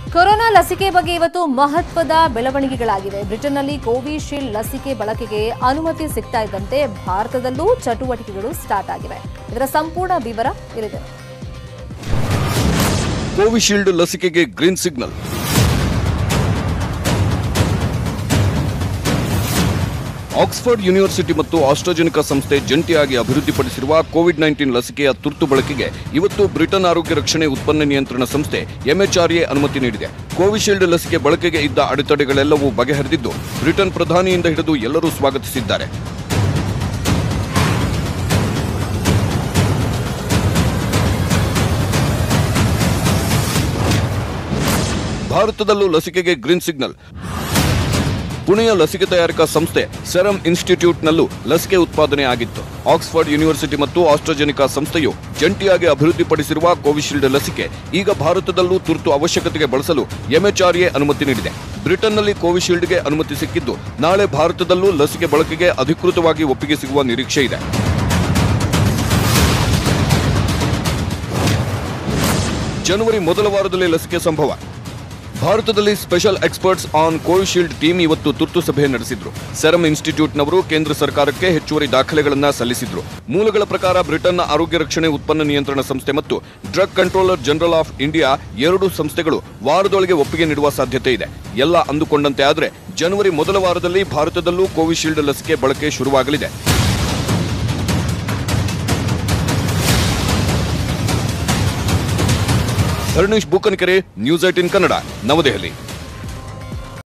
corona ಲಸಿಕೆ ಬಗ್ಗೆ ಇವತ್ತು ಮಹತ್ವದ ಬೆಳವಣಿಗೆಗಳಾಗಿವೆ ಬ್ರಿಟನ್ನಲ್ಲಿ ಕೋವಿಶೀಲ್ಡ್ ಲಸಿಕೆ ಬಳಕೆಗೆ ಅನುಮತಿ ಸಿಗ್ತಾ ಇದ್ದಂತೆ ಭಾರತದಲ್ಲೂ ಚಟುವಟಿಕೆಗಳು ಸ್ಟಾರ್ಟ್ ಆಗಿವೆ ಇದರ ಸಂಪೂರ್ಣ ವಿವರ ಇಲ್ಲಿದೆ ಕೋವಿಶೀಲ್ಡ್ ಲಸಿಕೆಗೆ ಗ್ರೀನ್ ಸಿಗ್ನಲ್ ಆಕ್ಸ್ಫರ್ಡ್ ಯೂನಿವರ್ಸಿಟಿ ಮತ್ತು ಆಸ್ಟ್ರಾಜೆನಿಕಾ ಸಂಸ್ಥೆ ಜಂಟಿಯಾಗಿ ಅಭಿವೃದ್ಧಿಪಡಿಸಿರುವ ಕೋವಿಡ್ ನೈನ್ಟೀನ್ ಲಸಿಕೆಯ ತುರ್ತು ಬಳಕೆಗೆ ಇವತ್ತು ಬ್ರಿಟನ್ ಆರೋಗ್ಯ ರಕ್ಷಣೆ ಉತ್ಪನ್ನ ನಿಯಂತ್ರಣ ಸಂಸ್ಥೆ ಎಂಎಚ್ಆರ್ಎ ಅನುಮತಿ ನೀಡಿದೆ ಕೋವಿಶೀಲ್ಡ್ ಲಸಿಕೆ ಬಳಕೆಗೆ ಇದ್ದ ಅಡೆತಡೆಗಳೆಲ್ಲವೂ ಬಗೆಹರಿದಿದ್ದು ಬ್ರಿಟನ್ ಪ್ರಧಾನಿಯಿಂದ ಹಿಡಿದು ಎಲ್ಲರೂ ಸ್ವಾಗತಿಸಿದ್ದಾರೆ ಭಾರತದಲ್ಲೂ ಲಸಿಕೆಗೆ ಗ್ರೀನ್ ಸಿಗ್ನಲ್ ಪುಣೆಯ ಲಸಿಕೆ ತಯಾರಿಕಾ ಸಂಸ್ಥೆ ಸೆರಮ್ ಇನ್ಸ್ಟಿಟ್ಯೂಟ್ನಲ್ಲೂ ಲಸಿಕೆ ಉತ್ಪಾದನೆ ಆಗಿತ್ತು ಆಕ್ಸ್ಫರ್ಡ್ ಯೂನಿವರ್ಸಿಟಿ ಮತ್ತು ಆಸ್ಟ್ರಾಜೆನಿಕಾ ಸಂಸ್ಥೆಯು ಜಂಟಿಯಾಗಿ ಅಭಿವೃದ್ಧಿಪಡಿಸಿರುವ ಕೋವಿಶೀಲ್ಡ್ ಲಸಿಕೆ ಈಗ ಭಾರತದಲ್ಲೂ ತುರ್ತು ಅವಶ್ಯಕತೆಗೆ ಬಳಸಲು ಎಂಎಚ್ಆರ್ಎ ಅನುಮತಿ ನೀಡಿದೆ ಬ್ರಿಟನ್ನಲ್ಲಿ ಕೋವಿಶೀಲ್ಡ್ಗೆ ಅನುಮತಿ ಸಿಕ್ಕಿದ್ದು ನಾಳೆ ಭಾರತದಲ್ಲೂ ಲಸಿಕೆ ಬಳಕೆಗೆ ಅಧಿಕೃತವಾಗಿ ಒಪ್ಪಿಗೆ ಸಿಗುವ ನಿರೀಕ್ಷೆ ಇದೆ ಜನವರಿ ಮೊದಲ ವಾರದಲ್ಲಿ ಲಸಿಕೆ ಸಂಭವ ಭಾರತದಲ್ಲಿ special experts on Covishield team ಇವತ್ತು ತುರ್ತು ಸಭೆ ನಡೆಸಿದ್ರು ಸೆರಮ್ ಇನ್ಸ್ಟಿಟ್ಯೂಟ್ನವರು ಕೇಂದ್ರ ಸರ್ಕಾರಕ್ಕೆ ಹೆಚ್ಚುವರಿ ದಾಖಲೆಗಳನ್ನ ಸಲ್ಲಿಸಿದ್ರು ಮೂಲಗಳ ಪ್ರಕಾರ ಬ್ರಿಟನ್ನ ಆರೋಗ್ಯ ರಕ್ಷಣೆ ಉತ್ಪನ್ನ ನಿಯಂತ್ರಣ ಸಂಸ್ಥೆ ಮತ್ತು drug controller general of India ಎರಡು ಸಂಸ್ಥೆಗಳು ವಾರದೊಳಗೆ ಒಪ್ಪಿಗೆ ನೀಡುವ ಸಾಧ್ಯತೆ ಇದೆ ಎಲ್ಲ ಅಂದುಕೊಂಡಂತೆ ಆದರೆ ಜನವರಿ ಮೊದಲ ವಾರದಲ್ಲಿ ಭಾರತದಲ್ಲೂ ಕೋವಿಶೀಲ್ಡ್ ಲಸಿಕೆ ಬಳಕೆ ಶುರುವಾಗಲಿದೆ ಧರಣೇಶ್ ಬೂಕನಕೆರೆ ನ್ಯೂಸ್ ಏಟಿನ್ ಕನ್ನಡ ನವದೆಹಲಿ